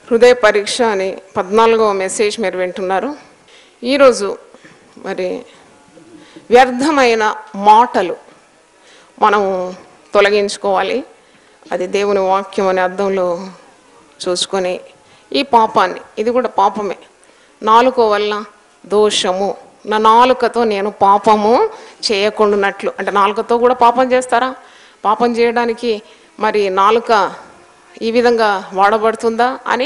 హృదయ పరీక్ష అని పద్నాలుగవ మెసేజ్ మీరు వింటున్నారు ఈరోజు మరి వ్యర్థమైన మాటలు మనం తొలగించుకోవాలి అది దేవుని వాక్యం అనే అర్థంలో చూసుకొని ఈ పాపాన్ని ఇది కూడా పాపమే నాలుక వల్ల దోషము నా నాలుకతో నేను పాపము చేయకుండానట్లు అంటే నాలుకతో కూడా పాపం చేస్తారా పాపం చేయడానికి మరి నాలుక ఈ విధంగా వాడబడుతుందా అని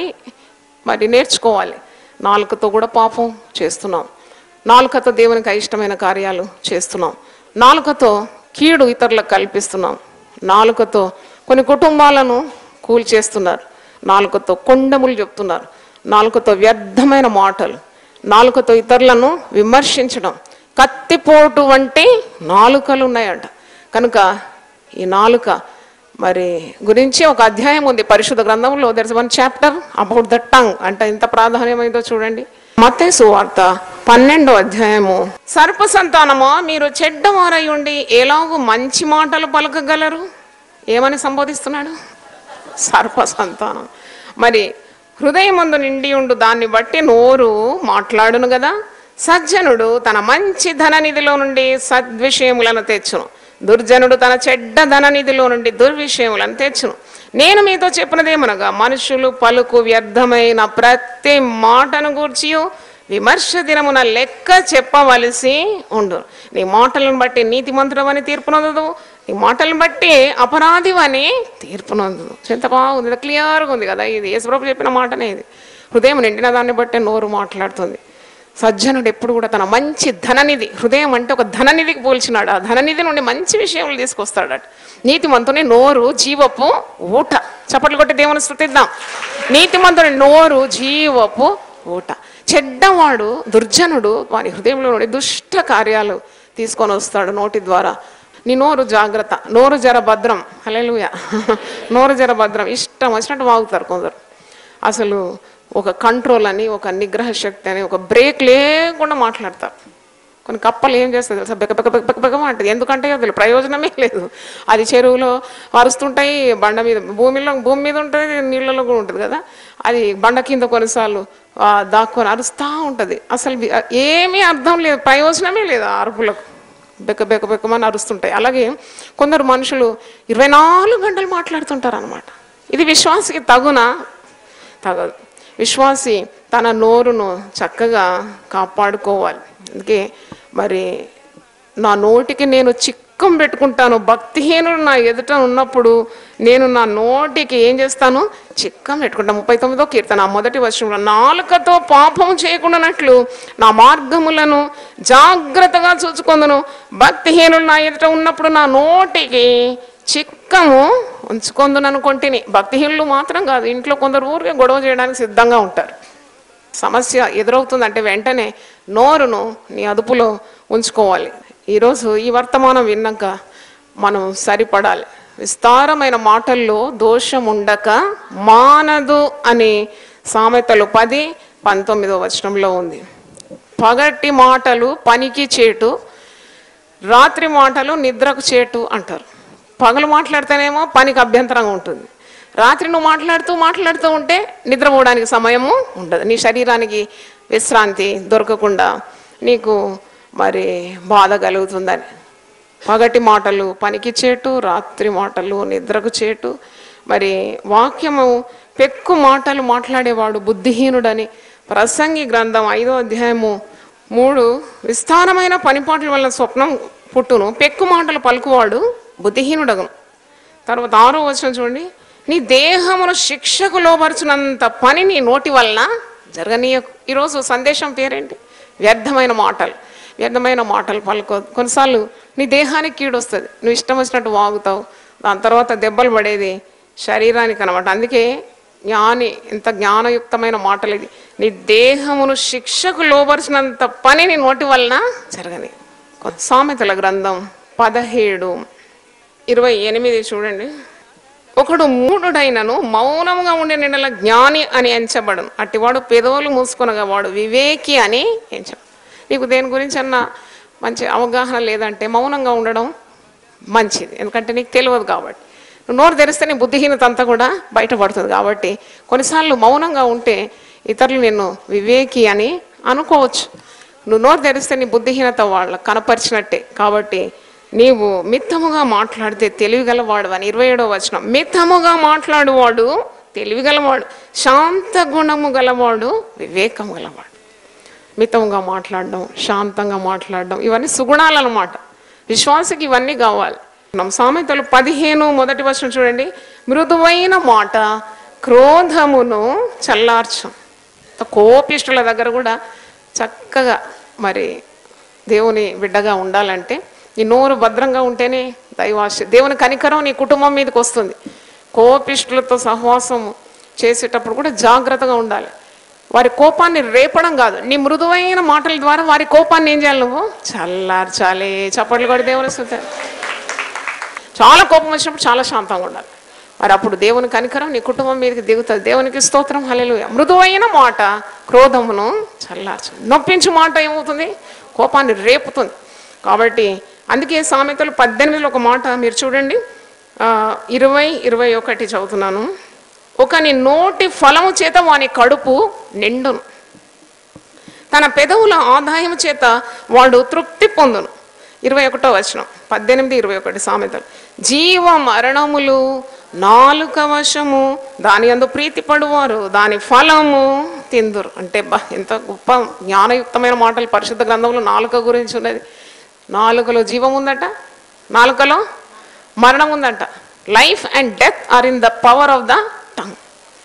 మరి నేర్చుకోవాలి నాలుకతో కూడా పాపం చేస్తున్నాం నాలుకతో దేవునికి అయిష్టమైన కార్యాలు చేస్తున్నాం నాలుకతో కీడు ఇతరులకు కల్పిస్తున్నాం నాలుకతో కొన్ని కుటుంబాలను కూల్చేస్తున్నారు నాలుకతో కొండములు చెప్తున్నారు నాలుకతో వ్యర్థమైన మాటలు నాలుకతో ఇతరులను విమర్శించడం కత్తిపోటు వంటి నాలుకలు ఉన్నాయంట కనుక ఈ నాలుక మరి గురించి ఒక అధ్యాయం ఉంది పరిశుద్ధ గ్రంథంలో there's one chapter about the tongue అంటే ఎంత ప్రాధాన్యమైందో చూడండి మత్తేసు వార్త పన్నెండో అధ్యాయము సర్ప సంతానమా మీరు చెడ్డవారై ఉండి ఎలాగూ మంచి మాటలు పలకగలరు ఏమని సంబోధిస్తున్నాడు సర్ప సంతానం మరి హృదయమందు నిండి ఉండు దాన్ని బట్టి నోరు మాట్లాడును కదా సజ్జనుడు తన మంచి ధననిధిలో నుండి సద్విషయములను తెచ్చును దుర్జనుడు తన చెడ్డ ధననిధిలో నుండి దుర్విషయములను తెచ్చును నేను మీతో చెప్పినదేమనగా మనుషులు పలుకు వ్యర్థమైన ప్రతి మాటను గూర్చియు విమర్శ దినమున లెక్క చెప్పవలసి ఉండు నీ మాటలను బట్టి నీతిమంతుడమని తీర్పునందుదు నీ మాటలను బట్టి అపరాధివని తీర్పునందుదు ఎంత బాగుంది క్లియర్గా ఉంది కదా ఇది యేసుప్రభు చెప్పిన మాటనే ఇది హృదయం నిండిన దాన్ని బట్టి నోరు మాట్లాడుతుంది సజ్జనుడు ఎప్పుడు కూడా తన మంచి ధననిధి హృదయం అంటే ఒక ధననిధికి పోల్చినాడు ఆ ధననిధి నుండి మంచి విషయములు తీసుకొస్తాడట నీతిమంతుని నోరు జీవపు ఊట చప్పట్లు కొట్టి దేవుని స్థుతిద్దాం నీతిమంతుని నోరు జీవపు ఊట చెడ్డవాడు దుర్జనుడు వాని హృదయంలో నుండి దుష్ట కార్యాలు తీసుకొని వస్తాడు నోటి ద్వారా నీ నోరు జాగ్రత్త నోరు జర భద్రం హల్లెలూయా నోరు జర భద్రం ఇష్టం వచ్చినట్టు వాగుతారు కొందరు అసలు ఒక కంట్రోల్ అని ఒక నిగ్రహ శక్తి అని ఒక బ్రేక్ లేకుండా మాట్లాడతారు కొన్ని కప్పలు ఏం చేస్తుంది తెలుసా బెక బెక బెక బెక బెక అంటది ఎందుకంటే అసలు ప్రయోజనమే లేదు అది చెరువులో అరుస్తుంటాయి బండ మీద భూమిలో భూమి మీద ఉంటుంది నీళ్ళలో కూడా ఉంటుంది కదా అది బండ కింద కొన్నిసార్లు ఆ, దాక్కొని అరుస్తూ ఉంటుంది అసలు వి- ఏమీ అర్థం లేదు ప్రయోజనమే లేదు ఆ అరుపులకు బెక్క బెక్క బెక్కమని అరుస్తుంటాయి అలాగే కొందరు మనుషులు ఇరవై నాలుగు గంటలు మాట్లాడుతుంటారు అనమాట ఇది విశ్వాసకి తగునా తగదు విశ్వాసి తన నోరును చక్కగా కాపాడుకోవాలి అందుకే మరి నా నోటికి నేను చిక్కం పెట్టుకుంటాను భక్తిహీనుడు నా ఎదుట ఉన్నప్పుడు నేను నా నోటికి ఏం చేస్తాను చిక్కం పెట్టుకుంటాను ముప్పై తొమ్మిదో కీర్తన ఆ మొదటి వర్షంలో నాలుకతో పాపం చేయకుండానట్లు నా మార్గములను జాగ్రత్తగా చూసుకుందును భక్తిహీనుడు నా ఎదుట ఉన్నప్పుడు నా నోటికి చిక్కము ఉంచుకుందును అనుకుంటుని భక్తిహీనులు మాత్రం కాదు ఇంట్లో కొందరు ఊరికే గొడవ చేయడానికి సిద్ధంగా ఉంటారు సమస్య ఎదురవుతుందంటే వెంటనే నోరును నీ అదుపులో ఉంచుకోవాలి ఈరోజు ఈ వర్తమానం విన్నాక మనం సరిపడాలి విస్తారమైన మాటల్లో దోషం ఉండక మానదు అని సామెతలు పది పంతొమ్మిదో వచనంలో ఉంది పగటి మాటలు పనికి చేటు రాత్రి మాటలు నిద్రకు చేటు అంటారు పగలు మాట్లాడితేనేమో పనికి అభ్యంతరంగా ఉంటుంది రాత్రి నువ్వు మాట్లాడుతూ మాట్లాడుతూ ఉంటే నిద్రపోవడానికి సమయము ఉండదు నీ శరీరానికి విశ్రాంతి దొరకకుండా నీకు మరి బాధ కలుగుతుందని పగటి మాటలు పనికి చేటు రాత్రి మాటలు నిద్రకు చేటు మరి వాక్యము పెక్కు మాటలు మాట్లాడేవాడు బుద్ధిహీనుడని ప్రసంగి గ్రంథం ఐదో అధ్యాయము మూడు విస్తారమైన పనిపాట్ల వల్ల స్వప్నం పుట్టును పెక్కు మాటలు పలుకువాడు బుద్ధిహీనుడగను తర్వాత ఆరో వచనం చూడండి నీ దేహమును శిక్షకు లోపరుచునంత పని నీ నోటి వలన జరగనీయకు ఈరోజు సందేశం పేరేంటి వ్యర్థమైన మాటలు వ్యర్థమైన మాటలు పలుకో కొన్నిసార్లు నీ దేహానికి కీడు వస్తుంది నువ్వు ఇష్టం వచ్చినట్టు వాగుతావు దాని తర్వాత దెబ్బలు పడేది శరీరానికి అనమాట అందుకే జ్ఞాని ఎంత జ్ఞానయుక్తమైన మాటలు ఇది నీ దేహమును శిక్షకు లోపరిచినంత పని నీ నోటి వలన జరగని సామెతల గ్రంథం పదహేడు ఇరవై ఎనిమిది చూడండి ఒకడు మూఢుడైనను మౌనముగా ఉండే నిండల జ్ఞాని అని ఎంచబడను అట్టివాడు పెదవులు మూసుకొనగా వాడు వివేకి అని ఎంచబడు నీకు దేని గురించి అన్న మంచి అవగాహన లేదంటే మౌనంగా ఉండడం మంచిది ఎందుకంటే నీకు తెలియదు కాబట్టి నువ్వు నోరు తెరిస్తే నీ బుద్ధిహీనత అంతా కూడా బయటపడుతుంది కాబట్టి కొన్నిసార్లు మౌనంగా ఉంటే ఇతరులు నిన్ను వివేకి అని అనుకోవచ్చు నువ్వు నోరు తెరిస్తే నీ బుద్ధిహీనత వాళ్ళకు కనపరిచినట్టే కాబట్టి నీవు మిత్తముగా మాట్లాడితే తెలివిగలవాడు అని ఇరవై ఏడో వచనం మిత్తముగా మాట్లాడువాడు తెలివిగలవాడు శాంత గుణము గలవాడు వివేకము గలవాడు మితంగా మాట్లాడడం శాంతంగా మాట్లాడడం ఇవన్నీ సుగుణాలు అన్నమాట విశ్వాసకి ఇవన్నీ కావాలి మనం సామెతలు పదిహేను మొదటి వర్షం చూడండి మృదువైన మాట క్రోధమును చల్లార్చం కోపిష్టుల దగ్గర కూడా చక్కగా మరి దేవుని బిడ్డగా ఉండాలంటే నీ నోరు భద్రంగా ఉంటేనే దైవాశ దేవుని కనికరం నీ కుటుంబం మీదకి వస్తుంది కోపిష్టులతో సహవాసం చేసేటప్పుడు కూడా జాగ్రత్తగా ఉండాలి వారి కోపాన్ని రేపడం కాదు నీ మృదువైన మాటల ద్వారా వారి కోపాన్ని ఏం చేయాలి నువ్వు చల్లార్చాలి చప్పట్లు కూడా దేవుని స్తుతి. చాలా కోపం వచ్చినప్పుడు చాలా శాంతంగా ఉండాలి మరి అప్పుడు దేవుని కనికరం నీ కుటుంబం మీదకి దిగుతుంది దేవునికి స్తోత్రం హల్లెలూయా మృదువైన మాట క్రోధమును చల్లార్చు నొప్పించు మాట ఏమవుతుంది కోపాన్ని రేపుతుంది కాబట్టి అందుకే సామెతలు పద్దెనిమిదిలో ఒక మాట మీరు చూడండి ఆ, ఇరవై ఇరవై ఒకటి చదువుతున్నాను ఒకని నోటి ఫలము చేత వాని కడుపు నిండును తన పెదవుల ఆదాయం చేత వాడు తృప్తి పొందును ఇరవై ఒకటో వచనం పద్దెనిమిది ఇరవై ఒకటి సామెతలు జీవ మరణములు నాలుక వశము దాని అందు ప్రీతి పడువారు దాని ఫలము తిందురు అంటే బా ఎంత గొప్ప జ్ఞానయుక్తమైన మాటలు పరిశుద్ధ గ్రంథంలో నాలుక గురించి ఉన్నది నాలుకలో జీవం ఉందట నాలుకలో మరణం ఉందంట life and death are in the power of the tongue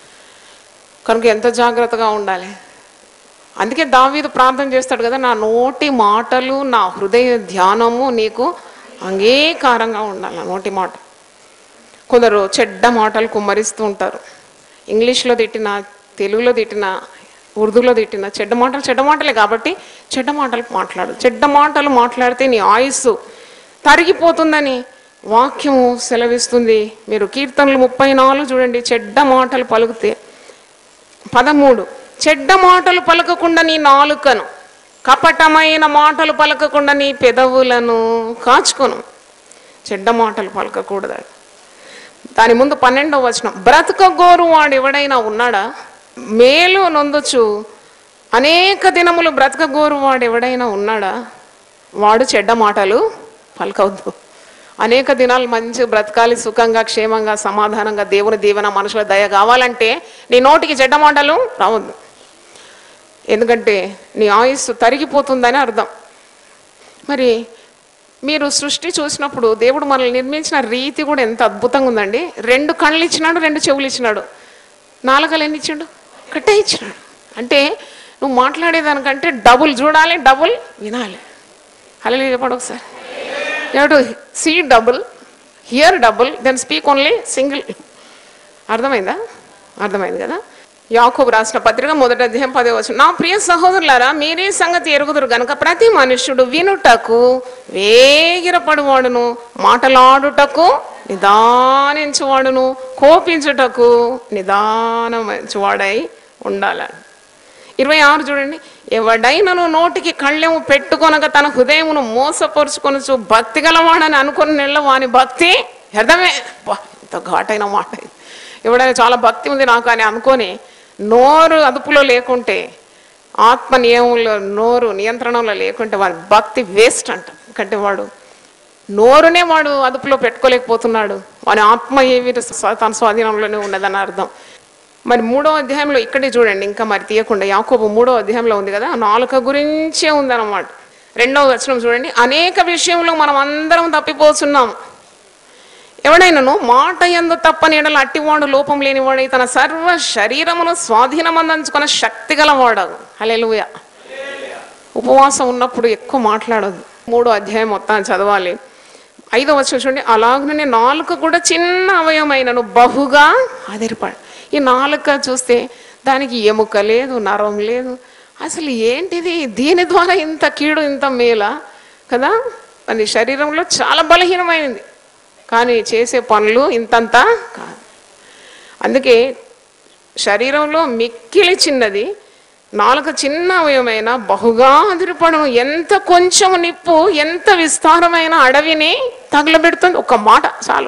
కనుక ఎంత జాగ్రత్తగా ఉండాలి అందుకే దావీదు ప్రార్థన చేస్తాడు కదా నా నోటి మాటలు నా హృదయ ధ్యానము నీకు అంగీకారంగా ఉండాలి నా నోటి మాట కొందరు చెడ్డ మాటలు కుమ్మరిస్తూ ఉంటారు ఇంగ్లీష్లో తిట్టిన తెలుగులో తిట్టిన ఉర్దూలో తిట్టిన చెడ్డ మాటలు చెడ్డ మాటలే కాబట్టి చెడ్డ మాటలు మాట్లాడు చెడ్డ మాటలు మాట్లాడితే నీ ఆయుస్సు తరిగిపోతుందని వాక్యము సెలవిస్తుంది మీరు కీర్తనలు ముప్పై నాలుగు చూడండి చెడ్డ మాటలు పలుకుతే పదమూడు చెడ్డ మాటలు పలకకుండా నీ నాలుకను కపటమైన మాటలు పలకకుండా నీ పెదవులను కాచుకొను చెడ్డ మాటలు పలకకూడదు దాని ముందు పన్నెండవ వచనం బ్రతకగోరు వాడు ఎవడైనా ఉన్నాడా మేలు నొందొచ్చు అనేక దినములు బ్రతకగోరు వాడు ఎవడైనా ఉన్నాడా వాడు చెడ్డ మాటలు పలకవద్దు అనేక దినాలు మంచి బ్రతకాలి సుఖంగా క్షేమంగా సమాధానంగా దేవుని దీవెన మనుషుల దయ కావాలంటే నీ నోటికి చెడ్డ మాటలు రావద్దు ఎందుకంటే నీ ఆయుస్సు తరిగిపోతుందని అర్థం మరి మీరు సృష్టి చూసినప్పుడు దేవుడు మనల్ని నిర్మించిన రీతి కూడా ఎంత అద్భుతంగా ఉందండి రెండు కళ్ళు ఇచ్చినాడు రెండు చెవులు ఇచ్చినాడు నాలుగలు ఎన్ని ఇచ్చాడు ఒకటే ఇచ్చినాడు అంటే నువ్వు మాట్లాడేదానికంటే డబుల్ చూడాలి డబుల్ వినాలి అలా చెప్పండి ఒకసారి you to see double hear double then speak only single అర్థమైందా అర్థమైంది కదా యాకోబు రాసిన పత్రిక మొదటి అధ్యాయం పదే వచ్చిన నా ప్రియ సహోదరులారా మీరే సంగతి ఎరుగుదురు గనుక ప్రతి మనుష్యుడు వినుటకు వేగిరపడువాడును మాటలాడుటకు నిదానించువాడును కోపించుటకు నిదానమంచువాడై ఉండాలని ఇరవై ఆరు చూడండి ఎవడైనను నోటికి కళ్ళెము పెట్టుకొనక తన హృదయమును మోసపరుచుకొనచ్చు భక్తి గలవాడని అనుకుని నెల వాని భక్తి వ్యర్థమే అబ్బా, ఎంత ఘాటైన మాట ఇది. ఎవడైనా చాలా భక్తి ఉంది నాకు అని అనుకొని నోరు అదుపులో లేకుంటే ఆత్మ నియమంలో నోరు నియంత్రణలో లేకుంటే వాడి భక్తి వేస్ట్ అంట ఎందుకంటే వాడు నోరునే వాడు అదుపులో పెట్టుకోలేకపోతున్నాడు వాని ఆత్మ ఏవి తన స్వాధీనంలోనే ఉన్నదని అర్థం మరి మూడో అధ్యాయంలో ఇక్కడే చూడండి ఇంకా మరి తీయకుండా యాకోబు మూడో అధ్యాయంలో ఉంది కదా నాలుక గురించే ఉందన్నమాట రెండవ వచనం చూడండి అనేక విషయంలో మనం అందరం తప్పిపోతున్నాం ఎవడైనను మాట ఎందు తప్పని ఎడల అట్టివాడు లోపం లేనివాడై తన సర్వ శరీరమును స్వాధీనమందించుకున్న శక్తి గలవాడు హల్లెలూయా ఉపవాసం ఉన్నప్పుడు ఎక్కువ మాట్లాడొద్దు మూడో అధ్యాయం మొత్తం చదవాలి ఐదో వచ్చి చూడండి అలాగనే నాలుక కూడా చిన్న అవయమైనను బహుగా ఆధారపడు ఈ నాలుక చూస్తే దానికి ఎముక లేదు నరం లేదు అసలు ఏంటిది దీని ద్వారా ఇంత కీడు ఇంత మేల కదా మన శరీరంలో చాలా బలహీనమైంది కానీ చేసే పనులు ఇంతంత కాదు అందుకే శరీరంలో మిక్కిలి చిన్నది నాలుక చిన్న అవయమైన బహుగా అదిరిపడను ఎంత కొంచెం నిప్పు ఎంత విస్తారమైన అడవిని తగలబెడుతుంది ఒక మాట చాలు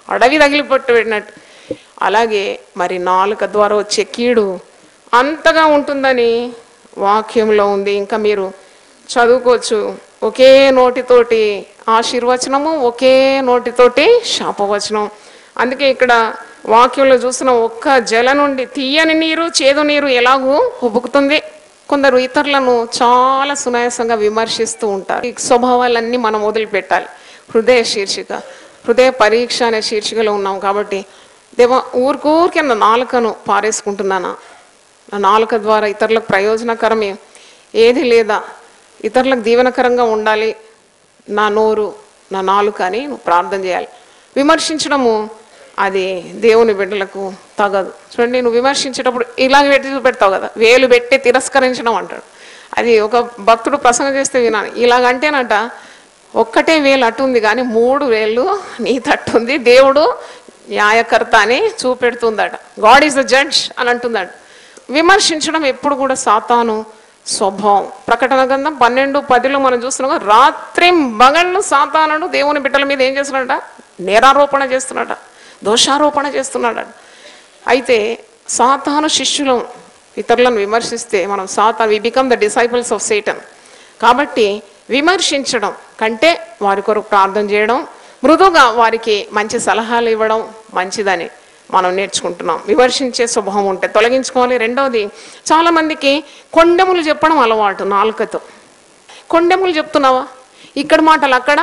అడవి తగిలిపట్టు పెట్టినట్టు అలాగే మరి నాలుక ద్వారా వచ్చే కీడు అంతగా ఉంటుందని వాక్యంలో ఉంది ఇంకా మీరు చదువుకోవచ్చు ఒకే నోటితోటి ఆశీర్వచనము ఒకే నోటితోటి శాపవచనం అందుకే ఇక్కడ వాక్యంలో చూసిన ఒక్క జల నుండి తీయని నీరు చేదు నీరు ఎలాగూ ఉబుకుతుంది కొందరు ఇతరులను చాలా సునాయాసంగా విమర్శిస్తూ ఉంటారు ఈ స్వభావాలన్నీ మనం వదిలిపెట్టాలి హృదయ శీర్షిక హృదయ పరీక్ష అనే శీర్షికలో ఉన్నాం కాబట్టి దేవ ఊరికూరికే నా నాలుకను పారేసుకుంటున్నానా నా నాలుక ద్వారా ఇతరులకు ప్రయోజనకరమే ఏది లేదా ఇతరులకు దీవెనకరంగా ఉండాలి నా నోరు నా నాలుక అని నువ్వు ప్రార్థన చేయాలి విమర్శించడము అది దేవుని బిడ్డలకు తగదు చూడండి నువ్వు విమర్శించేటప్పుడు ఇలాగ పెట్టి చూపెడతావు కదా వేలు పెట్టి తిరస్కరించడం అంటాడు అది ఒక భక్తుడు ప్రసంగం చేస్తే వినాలి ఇలాగంటేనట ఒక్కటే వేలు అటు ఉంది కానీ మూడు వేలు నీ తట్టుంది దేవుడు న్యాయకర్త అని చూపెడుతుందట గాడ్ ఈజ్ ద జడ్జ్ అని అంటుందట విమర్శించడం ఎప్పుడు కూడా సాతాను స్వభావం ప్రకటన గ్రంథం పన్నెండు పదిలో మనం చూస్తున్నాం రాత్రి మగళ్ళు సాతానుడు దేవుని బిడ్డల మీద ఏం చేస్తున్నాడట నేరారోపణ చేస్తున్నాడట దోషారోపణ చేస్తున్నాడట అయితే సాతాను శిష్యులు ఇతరులను విమర్శిస్తే మనం సాతా we become the disciples of Satan కాబట్టి విమర్శించడం కంటే వారి కొరకు ప్రార్థన చేయడం మృదుగా వారికి మంచి సలహాలు ఇవ్వడం మంచిదని మనం నేర్చుకుంటున్నాం విమర్శించే స్వభావం ఉంటే తొలగించుకోవాలి రెండవది చాలామందికి కొండెములు చెప్పడం అలవాటు నాలుకతో కొండెములు చెప్తున్నావా ఇక్కడ మాటలు అక్కడ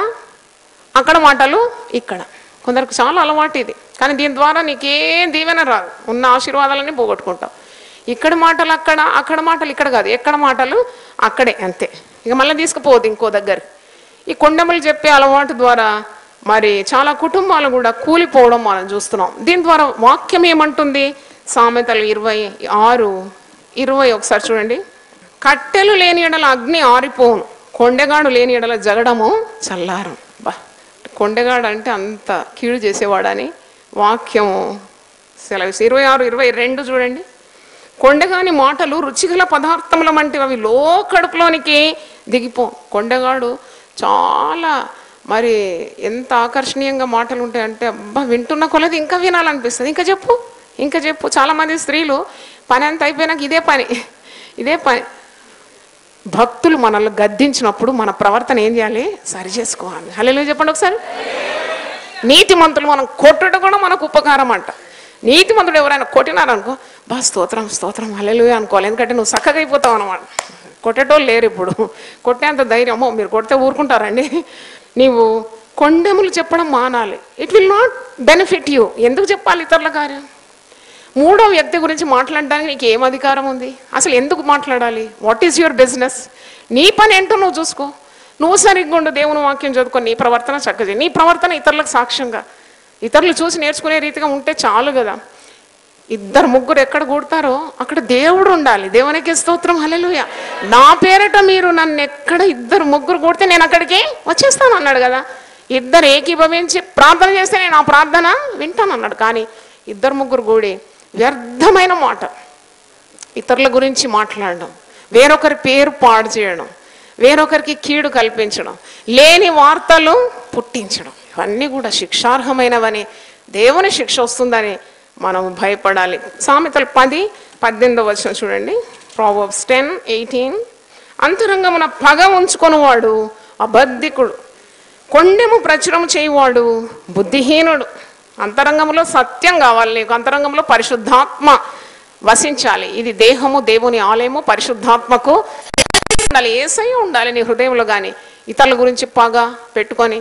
అక్కడ మాటలు ఇక్కడ కొందరికి చాలా అలవాటు ఇది కానీ దీని ద్వారా నీకేం దీవెన రాదు ఉన్న ఆశీర్వాదాలన్నీ పోగొట్టుకుంటావు ఇక్కడ మాటలు అక్కడ అక్కడ మాటలు ఇక్కడ కాదు ఎక్కడ మాటలు అక్కడే అంతే ఇక మళ్ళీ తీసుకుపోవద్దు ఇంకో దగ్గర ఈ కొండెములు చెప్పే అలవాటు ద్వారా మరి చాలా కుటుంబాలు కూడా కూలిపోవడం మనం చూస్తున్నాం దీని ద్వారా వాక్యం ఏమంటుంది సామెతలు ఇరవై ఆరు ఇరవై ఒకసారి చూడండి కట్టెలు లేని ఎడల అగ్ని ఆరిపోను కొండెగాడు లేని ఎడల జగడము చల్లారం బా కొండెగాడు అంటే అంత కీడు చేసేవాడని వాక్యము సెలవు ఇరవై ఆరు ఇరవై రెండు చూడండి కొండగాని మాటలు రుచిగల పదార్థముల వంటివి అవి లో కడుపులోనికి దిగిపో కొండగాడు చాలా మరి ఎంత ఆకర్షణీయంగా మాటలు ఉంటాయంటే అబ్బా వింటున్న కొలది ఇంకా వినాలనిపిస్తుంది ఇంకా చెప్పు ఇంకా చెప్పు చాలామంది స్త్రీలు పని అంతా అయిపోయినాక ఇదే పని ఇదే పని భక్తులు మనల్ని గద్దించినప్పుడు మన ప్రవర్తన ఏం చేయాలి సరి చేసుకోవాలి హలో చెప్పండి ఒకసారి నీతి మంతులు మనం కొట్టడం కూడా మనకు ఉపకారం అంట నీతి మంతుడు ఎవరైనా కొట్టినారనుకో బా స్తోత్రం స్తోత్రం హల్లెలూయ అనుకోవాలి ఎందుకంటే నువ్వు చక్కగా అయిపోతావు అనమాట కొట్టేటోళ్ళు లేరు ఇప్పుడు కొట్టేంత ధైర్యమో మీరు కొడితే ఊరుకుంటారండి నీవు కొండెములు చెప్పడం మానాలి it will not benefit you ఎందుకు చెప్పాలి ఇతరుల కార్యం మూడో వ్యక్తి గురించి మాట్లాడడానికి నీకు ఏం అధికారం ఉంది అసలు ఎందుకు మాట్లాడాలి వాట్ ఈజ్ యువర్ బిజినెస్ నీ పని ఏంటో నువ్వు చూసుకో నువ్వు సరిగ్గా ఉండు దేవుని వాక్యం చదువుకో నీ ప్రవర్తన చక్కది నీ ప్రవర్తన ఇతరులకు సాక్ష్యంగా ఇతరులు చూసి నేర్చుకునే రీతిగా ఉంటే చాలు కదా ఇద్దరు ముగ్గురు ఎక్కడ కూడతారో అక్కడ దేవుడు ఉండాలి దేవునికి స్తోత్రం హల్లెలూయ నా పేరట మీరు నన్ను ఎక్కడ ఇద్దరు ముగ్గురు కూడితే నేను అక్కడికి వచ్చేస్తాను అన్నాడు కదా ఇద్దరు ఏకీభవించి ప్రార్థన చేస్తే నేను ఆ ప్రార్థన వింటాను అన్నాడు కానీ ఇద్దరు ముగ్గురు కూడి వ్యర్థమైన మాట ఇతరుల గురించి మాట్లాడడం వేరొకరి పేరు పాడు చేయడం వేరొకరికి కీడు కల్పించడం లేని వార్తలు పుట్టించడం ఇవన్నీ కూడా శిక్షార్హమైనవని దేవుని శిక్ష వస్తుందని మనం భయపడాలి సామెతలు పది పద్దెనిమిదో వచ్చిన చూడండి ప్రావర్బ్స్ టెన్ ఎయిటీన్ అంతరంగమున పగ ఉంచుకొనివాడు అబద్ధికుడు కొండెము ప్రచురం చేయువాడు బుద్ధిహీనుడు అంతరంగంలో సత్యం కావాలి నీకు అంతరంగంలో పరిశుద్ధాత్మ వసించాలి ఇది దేహము దేవుని ఆలయము పరిశుద్ధాత్మకు ఉండాలి ఏసై ఉండాలి నీ హృదయంలో కానీ ఇతరుల గురించి పగ పెట్టుకొని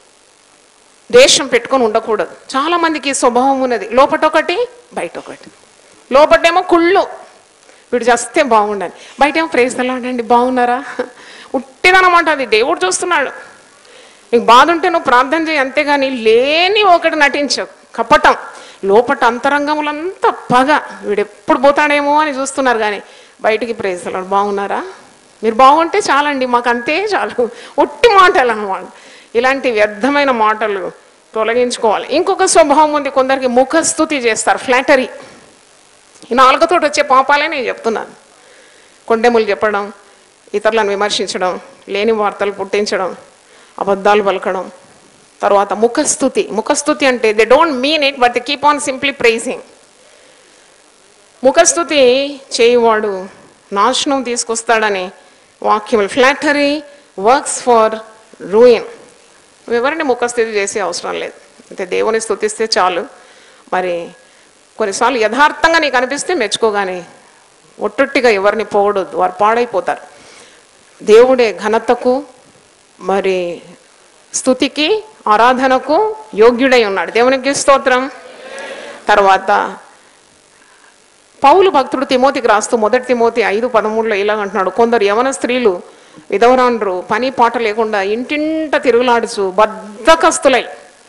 ద్వేషం పెట్టుకొని ఉండకూడదు చాలా మందికి ఈ స్వభావం ఉన్నది లోపటొకటి బయట ఒకటి లోపటేమో కుళ్ళు వీడు చేస్తే బాగుండాలి బయట ఏమో ప్రేస్తలో ఉండండి బాగున్నారా ఉట్టిదనమాట అది దేవుడు చూస్తున్నాడు నీకు బాధ ఉంటే నువ్వు ప్రార్థన చేయి అంతేగాని లేని ఒకటి నటించవు కపటం లోపట అంతరంగములంతా పగ వీడు ఎప్పుడు పోతాడేమో అని చూస్తున్నారు కానీ బయటికి ప్రేస్తలాడు బాగున్నారా మీరు బాగుంటే చాలండి మాకు అంతే చాలు ఒట్టి మాటలు అన్నమాట ఇలాంటి వ్యర్థమైన మాటలు తొలగించుకోవాలి ఇంకొక స్వభావం ఉంది కొందరికి ముఖస్థుతి చేస్తారు ఫ్లాటరీ ఈ నాలుగుతో వచ్చే పాపాలే నేను చెప్తున్నాను కొండెములు చెప్పడం ఇతరులను విమర్శించడం లేని వార్తలు పుట్టించడం అబద్ధాలు పలకడం తర్వాత ముఖస్థుతి ముఖస్థుతి అంటే they don't mean it but they keep on simply praising ముఖస్థుతి చేయువాడు నాశనం తీసుకొస్తాడని వాక్యములు ఫ్లాటరీ వర్క్స్ ఫర్ రూయిన్ ఎవరిని ముఖస్థుతి చేసే అవసరం లేదు అంటే దేవుని స్థుతిస్తే చాలు మరి కొన్నిసార్లు యథార్థంగా నీకు అనిపిస్తే మెచ్చుకోగానే ఒట్టొట్టిగా ఎవరిని పోవడొద్దు వారు పాడైపోతారు దేవుడే ఘనతకు మరి స్థుతికి ఆరాధనకు యోగ్యుడై ఉన్నాడు దేవునికి స్తోత్రం తర్వాత పౌలు భక్తుడు తిమోతికి రాస్తూ మొదటి తిమోతి ఐదు పదమూడులో ఇలా అంటున్నాడు కొందరు యవన స్త్రీలు విధవరాండ్రు పని పాట లేకుండా ఇంటింట తిరుగులాడుచు బద్ధకస్తులై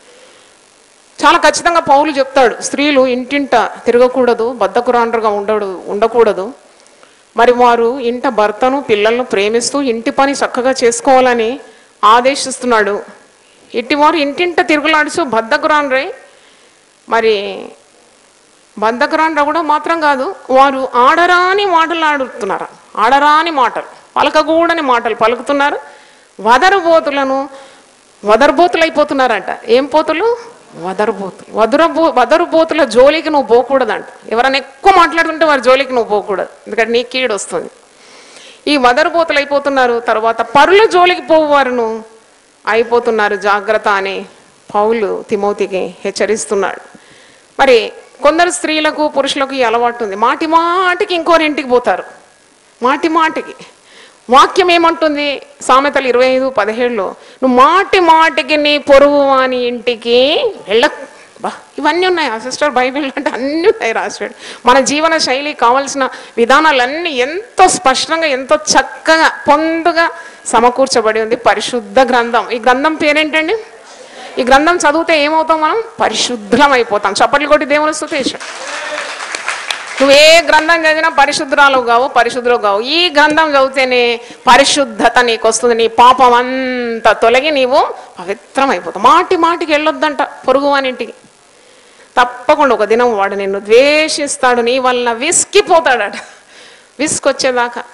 చాలా ఖచ్చితంగా పౌలు చెప్తాడు స్త్రీలు ఇంటింట తిరగకూడదు బద్ధకురాండ్రుగా ఉండడు ఉండకూడదు మరి వారు ఇంట భర్తను పిల్లలను ప్రేమిస్తూ ఇంటి పని చక్కగా చేసుకోవాలని ఆదేశిస్తున్నాడు ఇట్టివారు ఇంటింట తిరుగులాడుచు బద్ధకురాండ్రై మరి బంధకురాండ్ర కూడా మాత్రం కాదు వారు ఆడరాని మాటలు ఆడుతున్నారు ఆడరాని మాటలు పలకగూడని మాటలు పలుకుతున్నారు వదరుబోతులను వదరుబోతులు అయిపోతున్నారంట ఏం పోతులు వదరుబోతులు వదరబో వదరుబోతుల జోలికి నువ్వు పోకూడదంట ఎవరైనా ఎక్కువ మాట్లాడుతుంటే వారి జోలికి నువ్వు పోకూడదు ఎందుకంటే నీ కీడు వస్తుంది ఈ వదరుబోతులు అయిపోతున్నారు తర్వాత పరుల జోలికి పోవారును అయిపోతున్నారు జాగ్రత్త అని పౌలు తిమోతికి హెచ్చరిస్తున్నాడు మరి కొందరు స్త్రీలకు పురుషులకు ఈ అలవాటు ఉంది మాటి మాటికి ఇంకోరి ఇంటికి పోతారు మాటి మాటికి వాక్యం ఏమంటుంది సామెతలు ఇరవై ఐదు పదిహేడులో నువ్వు మాటి మాటికి నీ పొరుగు వాని ఇంటికి వెళ్ళ బా ఇవన్నీ ఉన్నాయి ఆ సిస్టర్ బైబిల్ అంటే అన్నీ ఉన్నాయి రాశాడు మన జీవన శైలి కావలసిన విధానాలన్నీ ఎంతో స్పష్టంగా ఎంతో చక్కగా పొందుగా సమకూర్చబడి ఉంది పరిశుద్ధ గ్రంథం ఈ గ్రంథం పేరేంటండి ఈ గ్రంథం చదివితే ఏమవుతాం మనం పరిశుద్ధం అయిపోతాం చప్పట్లు కొట్టి దేవుని స్తుతేశాడు నువ్వు ఏ గ్రంథం చదివినా పరిశుద్ధరాలు కావు పరిశుద్ధులు కావు ఈ గ్రంథం చదివితేనే పరిశుద్ధత నీకు వస్తుంది నీ పాపం అంతా తొలగి నీవు పవిత్రం అయిపోతావు మాటి మాటికి వెళ్ళొద్దంట పొరుగు వానింటికి తప్పకుండా ఒక దినం వాడు నిన్ను ద్వేషిస్తాడు నీ వలన విసిగిపోతాడట విసుకొచ్చేదాకా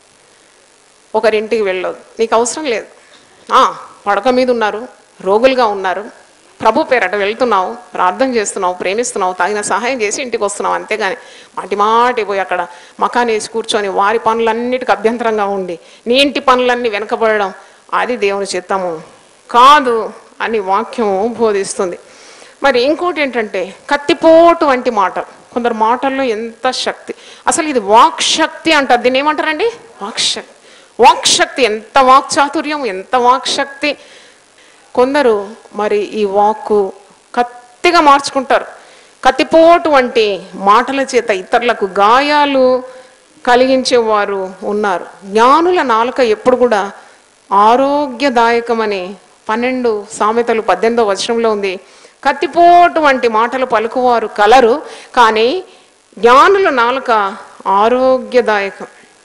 ఒకరింటికి వెళ్ళొద్దు నీకు అవసరం లేదు ఆ, పడక మీద ఉన్నారు రోగులుగా ఉన్నారు ప్రభు పేరట వెళ్తున్నావు ప్రార్థన చేస్తున్నావు ప్రేమిస్తున్నావు తగిన సహాయం చేసి ఇంటికి వస్తున్నావు అంతేగాని మాటి మాటి పోయి అక్కడ మకాన్ వేసి కూర్చొని వారి పనులన్నిటికి అభ్యంతరంగా ఉండి నీ ఇంటి పనులన్నీ వెనకబడడం అది దేవుని చిత్తము కాదు అని వాక్యం బోధిస్తుంది మరి ఇంకోటి ఏంటంటే కత్తిపోటు వంటి మాటలు కొందరు మాటల్లో ఎంత శక్తి అసలు ఇది వాక్ శక్తి అంటారు దీన్ని ఏమంటారండి వాక్ శక్తి వాక్ శక్తి ఎంత వాక్ చాతుర్యం ఎంత వాక్ శక్తి కొందరు మరి ఈ వాక్కు కత్తిగా మార్చుకుంటారు కత్తిపోటు వంటి మాటల చేత ఇతరులకు గాయాలు కలిగించేవారు ఉన్నారు జ్ఞానుల నాలుక ఎప్పుడు కూడా ఆరోగ్యదాయకమని పన్నెండు సామెతలు పద్దెనిమిదో వచనంలో ఉంది కత్తిపోటు వంటి మాటలు పలుకువారు కలరు కానీ జ్ఞానుల నాలుక ఆరోగ్యదాయకం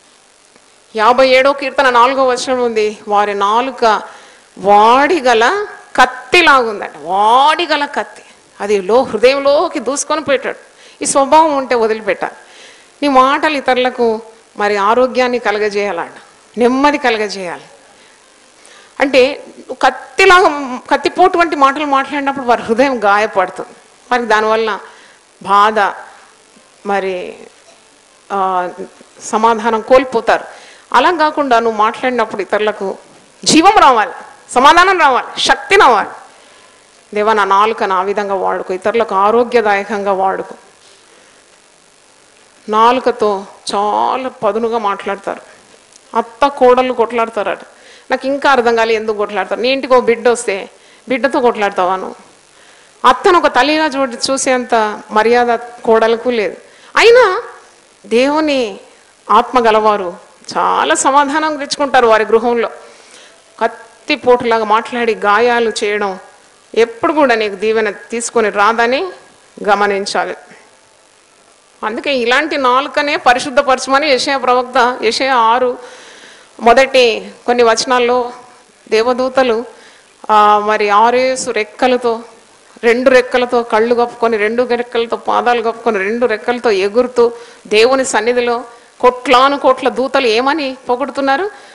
యాభై ఏడో కీర్తన నాలుగో వచనం ఉంది వారి నాలుక వాడిగల కత్తిలాగుందట వాడిగల కత్తి అది లో హృదయంలోకి దూసుకొని పెట్టాడు ఈ స్వభావం ఉంటే వదిలిపెట్టాలి నీ మాటలు ఇతరులకు మరి ఆరోగ్యాన్ని కలగజేయాలట నెమ్మది కలగజేయాలి అంటే నువ్వు కత్తిలాగా కత్తిపోటు వంటి మాటలు మాట్లాడినప్పుడు వారి హృదయం గాయపడుతుంది మరి దానివల్ల బాధ మరి ఆ, సమాధానం కోల్పోతారు అలా కాకుండా నువ్వు మాట్లాడినప్పుడు ఇతరులకు జీవం రావాలి సమాధానం రావాలి శక్తి రావాలి దేవా నా నాలుకను ఆ విధంగా వాడుకో ఇతరులకు ఆరోగ్యదాయకంగా వాడుకో నాలుకతో చాలా పదునుగా మాట్లాడతారు అత్త కోడళ్ళు కొట్లాడతారట నాకు ఇంకా అర్థం కాలే ఎందుకు కొట్లాడతారు నీ ఇంటికి ఒక బిడ్డ వస్తే బిడ్డతో కొట్లాడతావా నువ్వు అత్తను ఒక తల్లిగా చూ చూసేంత మర్యాద కోడలకు లేదు అయినా దేవుని ఆత్మ గలవారు చాలా సమాధానం తెచ్చుకుంటారు వారి గృహంలో కత్తి పోటులాగా మాట్లాడి గాయాలు చేయడం ఎప్పుడు కూడా నీకు దీవెన తీసుకొని రాదని గమనించాలి అందుకే ఇలాంటి నాలుకనే పరిశుద్ధపరచమని యెషయా ప్రవక్త యెషయా ఆరు మొదటి కొన్ని వచనాల్లో దేవదూతలు ఆ, మరి ఆరేసు రెక్కలతో రెండు రెక్కలతో కళ్ళు కప్పుకొని రెండు రెక్కలతో పాదాలు కప్పుకొని రెండు రెక్కలతో ఎగురుతూ దేవుని సన్నిధిలో కొట్లాను కోట్ల దూతలు ఏమని పొగుడుతున్నారు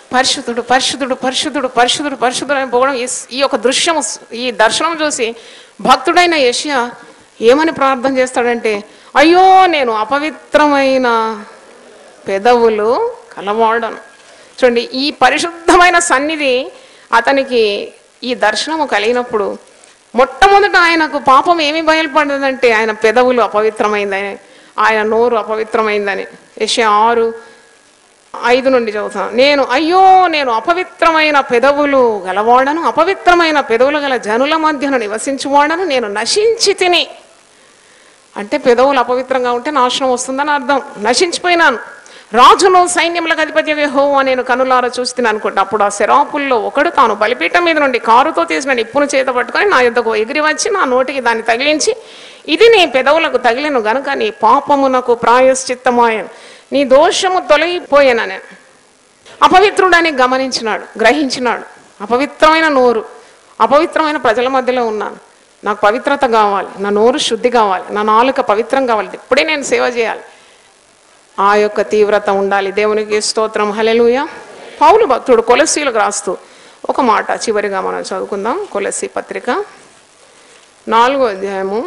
పరిశుద్ధుడు పరిశుద్ధుడు పరిశుద్ధుడు పరిశుద్ధుడు పరిశుద్ధుడు అని పోవడం ఈ స్- ఈ యొక్క దృశ్యం ఈ దర్శనం చూసి భక్తుడైన యెషయా ఏమని ప్రార్థన చేస్తాడంటే అయ్యో నేను అపవిత్రమైన పెదవులు కలవాడను చూడండి ఈ పరిశుద్ధమైన సన్నిధి అతనికి ఈ దర్శనము కలిగినప్పుడు మొట్టమొదట ఆయనకు పాపం ఏమి బయలుపడిందంటే ఆయన పెదవులు అపవిత్రమైందని ఆయన నోరు అపవిత్రమైందని యశ ఆరు ఐదు నుండి చదువుతాను నేను అయ్యో నేను అపవిత్రమైన పెదవులు గలవాడను అపవిత్రమైన పెదవులు గల జనుల మధ్యన నివసించువాడను నేను నశించి తిని అంటే పెదవులు అపవిత్రంగా ఉంటే నాశనం వస్తుందని అర్థం నశించిపోయినాను రాజును సైన్యములకు అధిపతి హో నేను కనులారా చూస్తున్నాను అనుకుంటా అప్పుడు ఆ శరాపుల్లో ఒకడు తాను బలిపీఠం మీద నుండి కారుతో తీసిన నిప్పును చేత పట్టుకొని నా యొద్దకు ఎగిరి వచ్చి నా నోటికి దాన్ని తగిలించి ఇది నీ పెదవులకు తగిలిను గనుక నీ పాపమునకు ప్రాయశ్చిత్తమాయను నీ దోషము తొలగిపోయానని అపవిత్రుడని గమనించినాడు గ్రహించినాడు అపవిత్రమైన నోరు అపవిత్రమైన ప్రజల మధ్యలో ఉన్నాను నాకు పవిత్రత కావాలి నా నోరు శుద్ధి కావాలి నా నాలుక పవిత్రం కావాలి ఇప్పుడే నేను సేవ చేయాలి ఆ యొక్క తీవ్రత ఉండాలి దేవునికి స్తోత్రం హలెలుయ పౌలు భక్తుడు కొలసీలకు రాస్తూ ఒక మాట చివరిగా మనం చదువుకుందాం కొలసి పత్రిక నాలుగో అధ్యాయము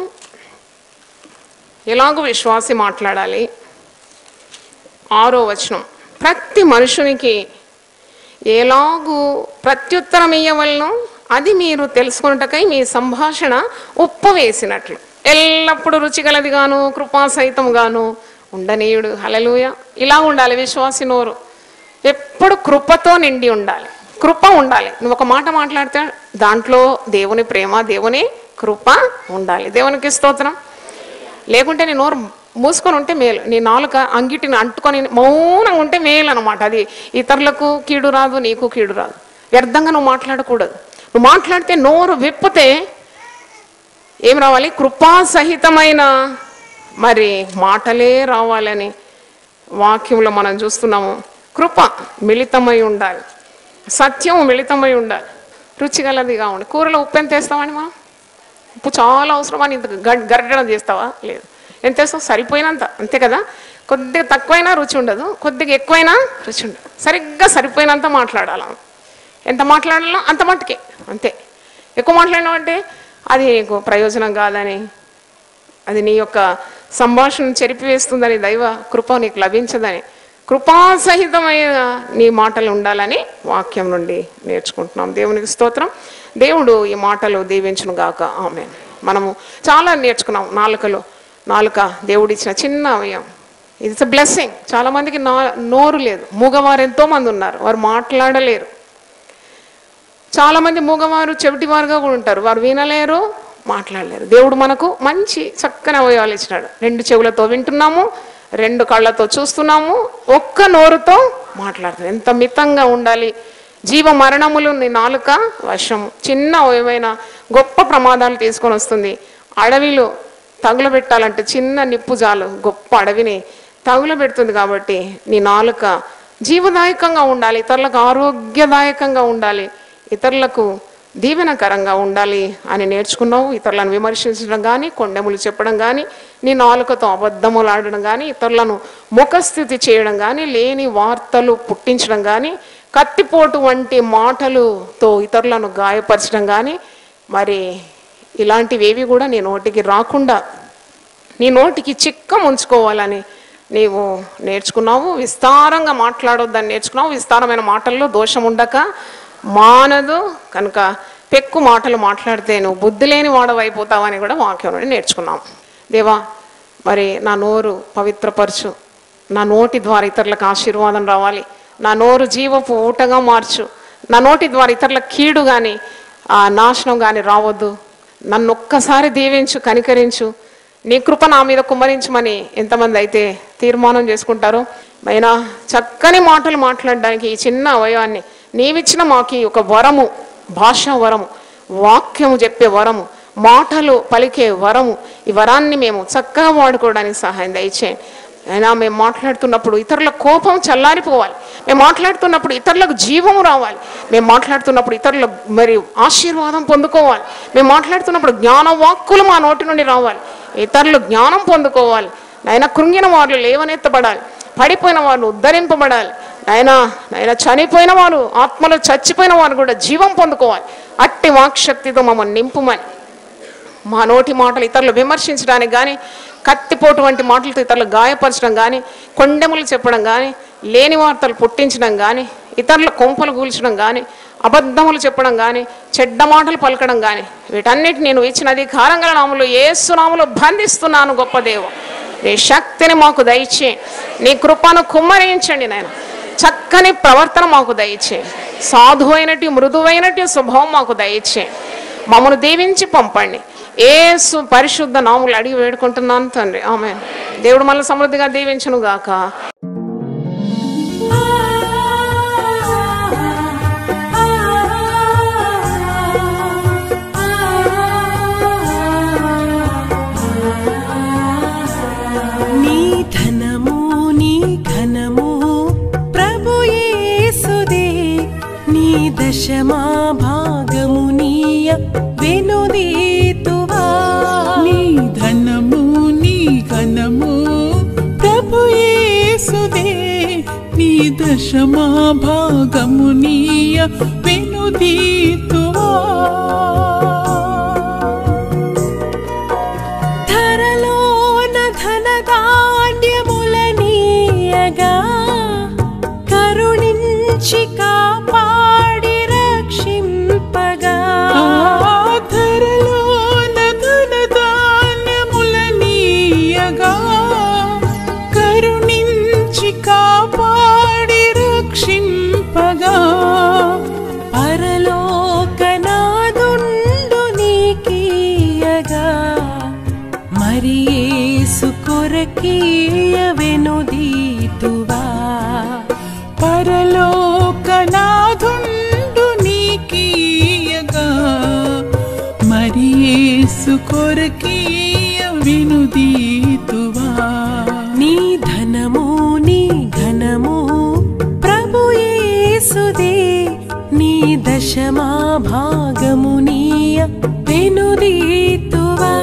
ఎలాగో విశ్వాసి మాట్లాడాలి ఆరో వచనం ప్రతి మనుషునికి ఎలాగూ ప్రత్యుత్తరం ఇయ్యవలను అది మీరు తెలుసుకున్నటకై మీ సంభాషణ ఉప్పు వేసినట్లు ఎల్లప్పుడూ రుచిగలదిగాను కృపాసహితంగాను ఉండనీయుడు హలలుయ ఇలా ఉండాలి విశ్వాసి నోరు ఎప్పుడు కృపతో నిండి ఉండాలి కృప ఉండాలి నువ్వు ఒక మాట మాట్లాడితే దాంట్లో దేవుని ప్రేమ దేవుని కృప ఉండాలి దేవునికి స్తోత్రం లేకుంటే నీ నోరు మూసుకొని ఉంటే మేలు నీ నాలుక అంగిటిని అంటుకొని మౌనంగా ఉంటే మేలు అనమాట అది ఇతరులకు కీడు రాదు నీకు కీడు రాదు వ్యర్థంగా నువ్వు మాట్లాడకూడదు నువ్వు మాట్లాడితే నోరు విప్పితే ఏం రావాలి కృపాసహితమైన మరి మాటలే రావాలని వాక్యంలో మనం చూస్తున్నాము కృప మిళితమై ఉండాలి సత్యం మిళితమై ఉండాలి రుచిగలదిగా ఉండాలి కూరలో ఉప్పు ఎంత వేస్తామని మనం ఉప్పు చాలా అవసరమని ఇంత గడ్- గరిటెన చేస్తావా లేదు ఎంత వేస్తావు సరిపోయినంత అంతే కదా కొద్దిగా తక్కువైనా రుచి ఉండదు కొద్దిగా ఎక్కువైనా రుచి ఉండదు సరిగ్గా సరిపోయినంత మాట్లాడాలి ఎంత మాట్లాడాలో అంత మట్టుకే అంతే ఎక్కువ మాట్లాడినావు అంటే అది నీకు ప్రయోజనం కాదని అది నీ యొక్క సంభాషణ చెరిపివేస్తుందని దైవ కృప నీకు లభించదని కృపాసహితమైన నీ మాటలు ఉండాలని వాక్యం నుండి నేర్చుకుంటున్నాం దేవునికి స్తోత్రం దేవుడు ఈ మాటలు దీవించును గాక ఆమె మనము చాలా నేర్చుకున్నాం నాలుకలో నాలుక దేవుడిచ్చిన చిన్న అవయం ఇట్స్ అ బ్లెస్సింగ్ చాలా మందికి నా నోరు లేదు మూగవారు ఎంతో మంది ఉన్నారు వారు మాట్లాడలేరు చాలా మంది మూగవారు చెవిటివారుగా కూడా ఉంటారు వారు వినలేరు మాట్లాడలేరు దేవుడు మనకు మంచి చక్కని అవయవాలు ఇచ్చినాడు రెండు చెవులతో వింటున్నాము రెండు కళ్ళతో చూస్తున్నాము ఒక్క నోరుతో మాట్లాడుతున్నాం ఎంత మితంగా ఉండాలి జీవ మరణములు నీ నాలుక వశం చిన్న అవయమైన గొప్ప ప్రమాదాలు తీసుకొని వస్తుంది అడవిలో తగులబెట్టాలంటే చిన్న నిప్పు జాలు గొప్ప అడవిని తగులబెడుతుంది కాబట్టి నీ నాలుక జీవదాయకంగా ఉండాలి ఇతరులకు ఆరోగ్యదాయకంగా ఉండాలి ఇతరులకు దీవెనకరంగా ఉండాలి అని నేర్చుకున్నావు ఇతరులను విమర్శించడం కానీ కొండెములు చెప్పడం కానీ నీ నాలుకతో అబద్ధములు ఆడడం కానీ ఇతరులను ముఖస్థితి చేయడం కానీ లేని వార్తలు పుట్టించడం కానీ కత్తిపోటు వంటి మాటలుతో ఇతరులను గాయపరచడం కానీ మరి ఇలాంటివేవి కూడా నీ నోటికి రాకుండా నీ నోటికి చిక్కం ఉంచుకోవాలని నీవు నేర్చుకున్నావు విస్తారంగా మాట్లాడొద్దని నేర్చుకున్నావు విస్తారమైన మాటల్లో దోషం ఉండక మానదు కనుక పెక్కు మాటలు మాట్లాడితే నువ్వు బుద్ధి లేని వాడవైపోతావని కూడా వాక్యం నుండి నేర్చుకున్నాం దేవా మరి నా నోరు పవిత్రపరచు నా నోటి ద్వారా ఇతరులకు ఆశీర్వాదం రావాలి నా నోరు జీవపు ఊటగా మార్చు నా నోటి ద్వారా ఇతరులకు కీడు కానీ ఆ నాశనం కానీ రావద్దు నన్ను ఒక్కసారి దీవించు కనికరించు నీ కృప నా మీద కుమ్మరించమని ఎంతమంది అయితే తీర్మానం చేసుకుంటారో అయినా చక్కని మాటలు మాట్లాడడానికి ఈ చిన్న అవయవాన్ని నీవిచ్చిన మాకి ఒక వరము భాషా వరము వాక్యము చెప్పే వరము మాటలు పలికే వరము ఈ వరాన్ని మేము చక్కగా వాడుకోవడానికి సహాయం దయచేయండి అయినా మేము మాట్లాడుతున్నప్పుడు ఇతరుల కోపం చల్లారిపోవాలి మేము మాట్లాడుతున్నప్పుడు ఇతరులకు జీవము రావాలి మేము మాట్లాడుతున్నప్పుడు ఇతరుల మరి ఆశీర్వాదం పొందుకోవాలి మేము మాట్లాడుతున్నప్పుడు జ్ఞాన వాక్కులు మా నోటి నుండి రావాలి ఇతరులు జ్ఞానం పొందుకోవాలి నాయన కృంగిన వారు లేవనెత్తబడాలి పడిపోయిన వారు ఉద్ధరింపబడాలి నాయన నాయన చనిపోయిన వారు ఆత్మలో చచ్చిపోయిన వారు కూడా జీవం పొందుకోవాలి అట్టి వాక్శక్తితో మమ్మల్ని నింపుమని మా నోటి మాటలు ఇతరులు విమర్శించడానికి కానీ కత్తిపోటు వంటి మాటలతో ఇతరులు గాయపరచడం కానీ కొండెములు చెప్పడం కానీ లేని వార్తలు పుట్టించడం కానీ ఇతరుల కొంపలు కూల్చడం కానీ అబద్ధములు చెప్పడం కానీ చెడ్డ మాటలు పలకడం కానీ వీటన్నిటి నేను ఇచ్చిన అధికారం గల నాములు ఏసునాములు బంధిస్తున్నాను గొప్ప దేవు నీ శక్తిని మాకు దయచే నీ కృపను కుమ్మరించండి నాయన చక్కని ప్రవర్తన మాకు దయచే సాధువైనటి మృదువైనటి స్వభావం మాకు దయచే మమ్మను దీవించి పంపండి ఏసు పరిశుద్ధ నాములు అడిగి వేడుకుంటున్నాను తండ్రి ఆమె దేవుడు మళ్ళీ సమృద్ధిగా దీవించును గాక నీ ధనము నీ ఘనము ప్రభు యేసుదే నీ దశమా భాగము నీయ వెనుదీతువా నీ ధనము నీ ఘనము ప్రభు యేసుదే నీ దశమా భాగము నీయ వెనుదీతువా ధరలోన ధనధాన్యములనీయగా కరుణించి కాపాడి రక్షింపగా ఆధరలోన ధనధాన్యములనీయగా కరుణించి కాపాడి రక్షింపగా పరలోకనాదుండు నీకీయగా మరి యేసు కొరకీయ వెనుదీతువా పరలోకనాథుండు నీకీయగా మరి యేసు కొరకీయ వినుదీతువా నీ ధనము నీ ఘనము ప్రభు యేసుదే నీ దశమా భాగము నీయ వెనుదీతువా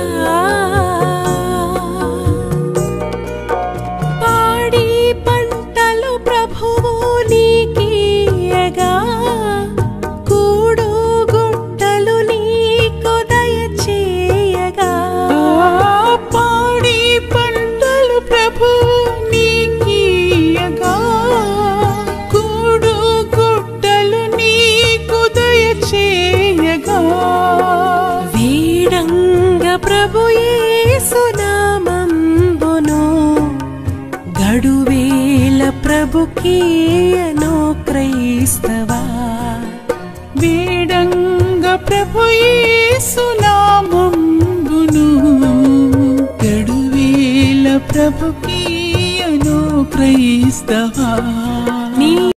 పాడి పంటలు ప్రభువు నీకీయగా కూడు గుట్టలు నీకు దయచేయగా ఆ పాడి పంటలు ప్రభు నీకీయగా కూడు గుడ్డలు నీకు దయచేయగా వీడంగ ప్రభు యేసునామంబును గడువేల ప్రభుకీయను క్రైస్తవా వేడంగ ప్రభు యేసునామంబును గడువేల ప్రభుకీయను క్రైస్తవా నీ